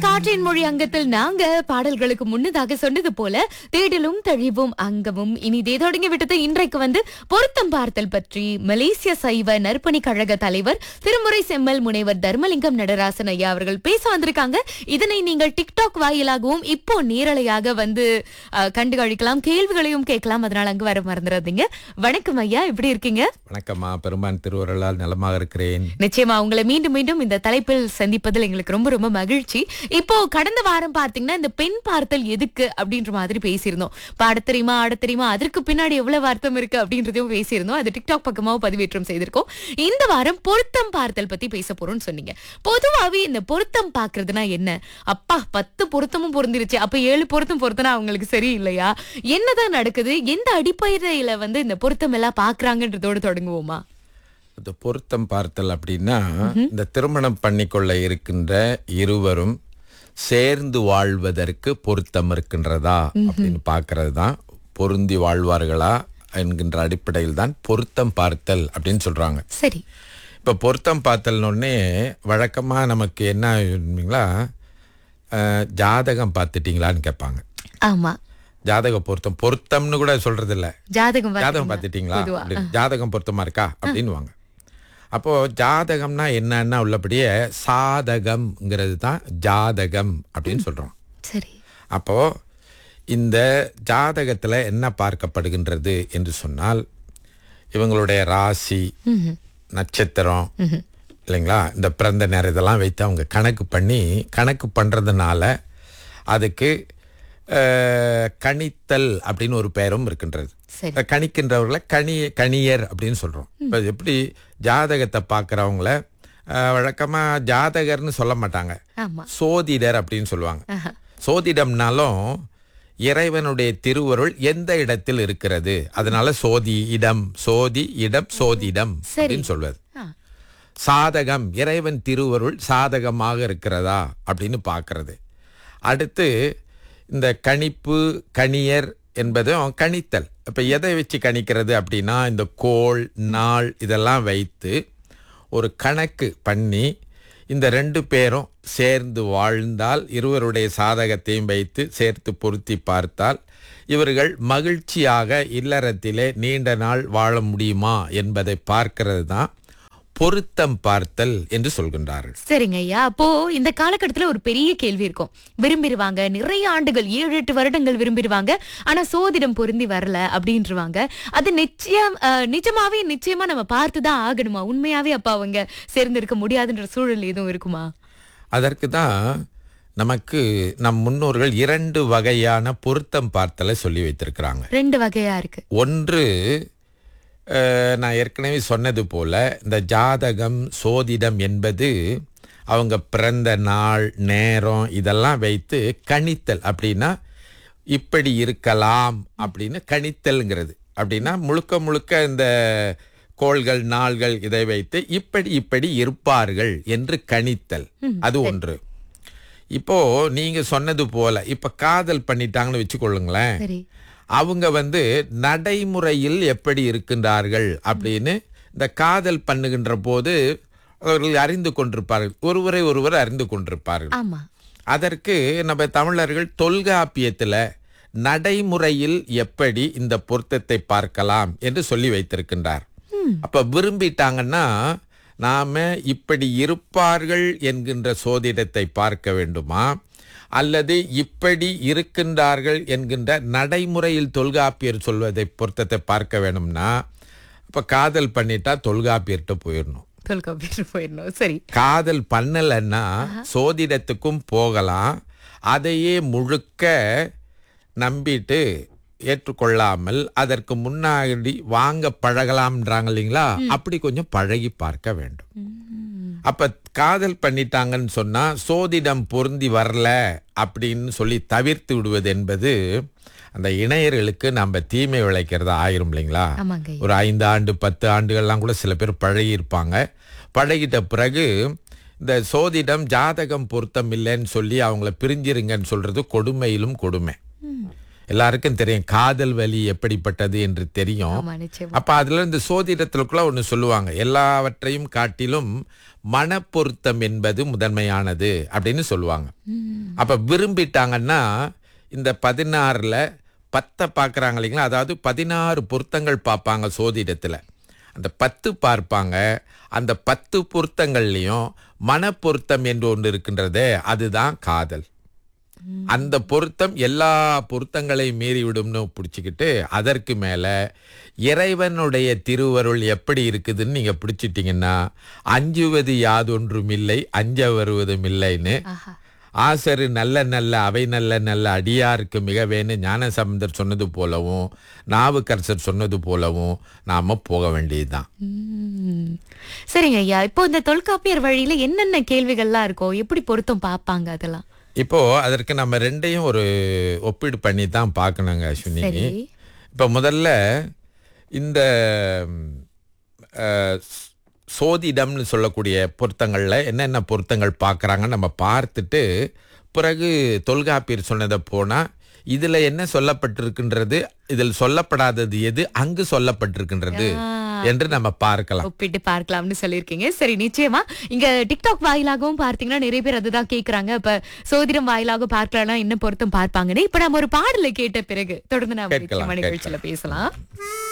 காற்றின் மொழி அங்கத்தில் நாங்க பாடல்களுக்கு முன்னதாக சொன்னது போல தேடலும் தழிவும் அங்கமும் இனிதே தொடங்கி விட்டது இன்றைக்கு வந்து பொருத்தம் பார்த்தல் பற்றி மலேசிய சைவ நற்பணி கழக தலைவர் திருமுறை செம்மல் முனைவர் தர்மலிங்கம் நடராசன் ஐயா அவர்கள் பேச வந்திருக்காங்க இதனை நீங்கள் டிக்டாக் வாயிலாகவும் இப்போ நேரலையாக வந்து அஹ், கண்டு கழிக்கலாம் கேள்விகளையும் கேட்கலாம் அதனால அங்க வர மறந்துடாதீங்க வணக்கம் ஐயா எப்படி இருக்கீங்க வணக்கம்மா பெருமான் திருவருளால் நலமாக இருக்கிறேன் நிச்சயமா உங்களை மீண்டும் மீண்டும் இந்த தலைப்பில் சந்திப்பதில் எங்களுக்கு ரொம்ப ரொம்ப மகிழ்ச்சி இப்போ கடந்த வாரம் பார்த்தீங்கன்னா இந்த பெண் பார்த்தல் எதுக்கு அப்படின்ற மாதிரி பேசியிருந்தோம் பாட தெரியுமா ஆட தெரியுமா அதற்கு பின்னாடி எவ்வளவு அர்த்தம் இருக்கு அப்படின்றதையும் பேசியிருந்தோம் அது டிக்டாக் பக்கமாவும் பதிவேற்றம் செய்திருக்கோம் இந்த வாரம் பொருத்தம் பார்த்தல் பத்தி பேச போறோம்னு சொன்னீங்க பொதுவாவே இந்த பொருத்தம் பாக்குறதுனா என்ன அப்பா பத்து பொருத்தமும் பொருந்திருச்சு அப்ப ஏழு பொருத்தம் பொருத்தனா அவங்களுக்கு சரி இல்லையா என்னதான் நடக்குது எந்த அடிப்படையில வந்து இந்த பொருத்தம் எல்லாம் பாக்குறாங்கன்றதோட தொடங்குவோமா இந்த பொருத்தம் பார்த்தல் அப்படின்னா இந்த திருமணம் பண்ணிக்கொள்ள இருக்கின்ற இருவரும் சேர்ந்து வாழ்வதற்கு பொருத்தம் இருக்கின்றதா அப்படின்னு பார்க்கறது தான் பொருந்தி வாழ்வார்களா என்கின்ற அடிப்படையில் தான் பொருத்தம் பார்த்தல் அப்படின்னு சொல்றாங்க சரி இப்போ பொருத்தம் பார்த்தல்னொடனே வழக்கமாக நமக்கு என்ன ஆகுங்களா, அஹ், ஜாதகம் பார்த்துட்டீங்களான்னு கேட்பாங்க ஆமா ஜாதக பொருத்தம் பொருத்தம்னு கூட சொல்றது இல்ல ஜாதகம் ஜாதகம் பார்த்தீங்களா? பார்த்துட்டீங்களா பொதுவா. அப்படின்னு. ஜாதகம் பொருத்தமா இருக்கா அப்படின்னுவாங்க அப்போ ஜாதகம்னா என்னன்னா உள்ளபடியே சாதகம்ங்கிறது தான் ஜாதகம் அப்படின்னு சொல்றோம் சரி அப்போ இந்த ஜாதகத்துல என்ன பார்க்கப்படுகின்றது என்று சொன்னால் இவங்களுடைய ராசி ம்ஹும். நட்சத்திரம் இல்லைங்களா இந்த பிறந்த நேரம் இதெல்லாம் வைத்து அவங்க கணக்கு பண்ணி கணக்கு பண்ணுறதுனால அதுக்கு அஹ், கணித்தல் அப்படின்னு ஒரு பெயரும் இருக்கின்றது சரி அஹ், கணிக்கின்றவர்களை கணி கணியர் அப்படின்னு சொல்கிறோம் இப்போ எப்படி ஜாதகத்தை பார்க்குறவங்கள வழக்கமாக ஜாதகர்னு சொல்ல மாட்டாங்க ஆமா சோதிடர் அப்படின்னு சொல்லுவாங்க ஆஹா. சோதிடம்னாலும் இறைவனுடைய திருவருள் எந்த இடத்தில் இருக்கிறது அதனால சோதி இடம் சோதி இடம் சோதிடம் சரி. அப்படின்னு சொல்வது ஆ, சாதகம் இறைவன் திருவருள் சாதகமாக இருக்கிறதா அப்படின்னு பார்க்கறது அடுத்து இந்த கணிப்பு கணியர் என்பதும் கணித்தல் இப்போ எதை வச்சு கணிக்கிறது அப்படின்னா இந்த கோள் நாள் இதெல்லாம் வைத்து ஒரு கணக்கு பண்ணி இந்த ரெண்டு பேரும் சேர்ந்து வாழ்ந்தால் இருவருடைய சாதகத்தையும் வைத்து சேர்த்து பொருத்தி பார்த்தால் இவர்கள் மகிழ்ச்சியாக இல்லறத்திலே நீண்ட நாள் வாழ முடியுமா என்பதை பார்க்கிறது தான் பொருத்தம் பார்த்தல் என்று சொல்கின்றார்கள் சரிங்க ஐயா அப்போ இந்த காலகட்டத்துல ஒரு பெரிய கேள்வி இருக்கும் விரும்பிடுவாங்க நிறைய ஆண்டுகள் ஏழு எட்டு வருடங்கள் விரும்பிடுவாங்க ஆனா சோதிடம் பொருந்தி வரல அப்படின்றவாங்க அது நிச்சயம் அஹ், நிஜமாவே நிச்சயமா நம்ம பார்த்துதான் ஆகணுமா உண்மையாவே அப்ப அவங்க சேர்ந்திருக்க முடியாதுன்ற சூழல் எதுவும் இருக்குமா அதற்கு தான் நமக்கு நம் முன்னோர்கள் இரண்டு வகையான பொருத்தம் பார்த்தலை சொல்லி வைத்திருக்கிறாங்க ரெண்டு வகையா இருக்கு ஒன்று அஹ், நான் ஏற்கனவே சொன்னது போல இந்த ஜாதகம் சோதிடம் என்பது அவங்க பிறந்த நாள் நேரம் இதெல்லாம் வைத்து கணித்தல் அப்படின்னா இப்படி இருக்கலாம் அப்படின்னு கணித்தல்ங்கிறது அப்படின்னா முழுக்க முழுக்க இந்த கோள்கள் நாள்கள் இதை வைத்து இப்படி இப்படி இருப்பார்கள் என்று கணித்தல் அது ஒன்று இப்போ நீங்க சொன்னது போல இப்ப காதல் பண்ணிட்டாங்கன்னு வச்சுக்கொள்ளுங்களேன் சரி அவங்க வந்து நடைமுறையில் எப்படி இருக்கின்றார்கள் அப்படின்னு இந்த காதல் பண்ணுகின்ற போது அவர்கள் அறிந்து கொண்டிருப்பார்கள் ஒருவரை ஒருவர் அறிந்து கொண்டிருப்பார்கள் ஆமா அதற்கு நம்ம தமிழர்கள் தொல்காப்பியத்தில் நடைமுறையில் எப்படி இந்த பொருத்தத்தை பார்க்கலாம் என்று சொல்லி வைத்திருக்கின்றார் அப்ப விரும்பிட்டாங்கன்னா நாம இப்படி இருப்பார்கள் என்கின்ற சோதிடத்தை பார்க்க வேண்டுமா அல்லது இப்படி இருக்கின்றார்கள் என்கின்ற நடைமுறையில் தொல்காப்பியர் சொல்வதை பொருத்தத்தை பார்க்க வேணும்னா இப்ப காதல் பண்ணிட்டா தொல்காப்பியர்கிட்ட போயிடணும் தொல்காப்பியர் போயிடணும் சரி காதல் பண்ணலைன்னா சோதிடத்துக்கும் போகலாம் அதையே முழுக்க நம்பிட்டு ஏற்றுக்கொள்ளாமல் அதற்கு முன்னாடி வாங்க பழகலாம்ன்றாங்க இல்லைங்களா அப்படி கொஞ்சம் பழகி பார்க்க வேண்டும் அப்ப காதல் பண்ணிட்டாங்கன்னு சொன்னா சோதிடம் பொருந்தி வரல அப்படின்னு சொல்லி தவிர்த்து விடுவது என்பது அந்த இணையர்களுக்கு நம்ம தீமை விளைக்கிறதா ஆயிரும் இல்லைங்களா ஆமாங்க ஐயா. ஒரு ஐந்து ஆண்டு பத்து ஆண்டுகள்லாம் கூட சில பேர் பழகி இருப்பாங்க பழகிட்ட பிறகு இந்த சோதிடம் ஜாதகம் பொருத்தம் இல்லைன்னு சொல்லி அவங்கள பிரிஞ்சிருங்கன்னு சொல்றது கொடுமையிலும் கொடுமை எல்லாருக்கும் தெரியும் காதல் வலி எப்படிப்பட்டது என்று தெரியும் ஆமா நிச்சயம் அப்ப அதுல இந்த சோதிடத்திற்குள்ள ஒண்ணு சொல்லுவாங்க எல்லாவற்றையும் காட்டிலும் மனப்பொருத்தம் என்பது முதன்மையானது அப்படின்னு சொல்லுவாங்க ம். அப்ப விரும்பிட்டாங்கன்னா இந்த பதினாறுல பத்தை பார்க்குறாங்க இல்லைங்களா அதாவது பதினாறு பொருத்தங்கள் பார்ப்பாங்க சோதிடத்துல அந்த பத்து பார்ப்பாங்க அந்த பத்து பொருத்தங்கள்லையும் மனப்பொருத்தம் என்று ஒன்று இருக்கின்றதே அதுதான் காதல் அந்த பொருத்தம் எல்லா பொருத்தங்களையும் மீறி விடும்னு பிடிச்சிக்கிட்டு அதற்கு மேல இறைவனுடைய திருவருள் எப்படி இருக்குதுன்னு நீங்க பிடிச்சிட்டீங்கன்னா அஞ்சுவது யாதொன்றும் இல்லை அஞ்ச வருவதும் இல்லைன்னு ஆஹா ஆசரு நல்ல நல்ல அவை நல்ல நல்ல அடியாருக்கு மிகவேன்னு ஞானசம்பந்தர் சொன்னது போலவும் நாவுக்கரசர் சொன்னது போலவும் நாம போக வேண்டியதுதான் உம். சரிங்க ஐயா இப்போ இந்த தொல்காப்பியர் வழியில என்னென்ன கேள்விகள்லாம் இருக்கும் எப்படி பொருத்தம் பார்ப்பாங்க அதெல்லாம் இப்போ அதற்கு நம்ம ரெண்டையும் ஒரு ஒப்பீடு பண்ணி தான் பார்க்கணுங்க அஸ்வினி சரி இப்போ முதல்ல இந்த ம், அஹ், ஸ்- சோதிடம்னு சொல்லக்கூடிய பொருத்தங்களில் என்னென்ன பொருத்தங்கள் பார்க்குறாங்கன்னு நம்ம பார்த்துட்டு பிறகு தொல்காப்பியர் சொன்னதை போனால் இதில் என்ன சொல்லப்பட்டிருக்கின்றது இதில் சொல்லப்படாதது எது அங்கு சொல்லப்பட்டிருக்கின்றது என்று நம்ம பார்க்கலாம் ஒப்பிட்டு பார்க்கலாம்னு சொல்லியிருக்கீங்க சரி நிச்சயமா இங்க டிக்டாக் வாயிலாகவும் பார்த்தீங்கன்னா நிறைய பேர் அதுதான் கேக்குறாங்க இப்ப சோதிடம் வாயிலாக பார்க்கலாம் என்ன பொருத்தம் பார்ப்பாங்கன்னு இப்ப நம்ம ஒரு பாடலை கேட்ட பிறகு தொடர்ந்து நம்ம கேட்கலாம், நிச்சயமா நிகழ்ச்சியில பேசலாம்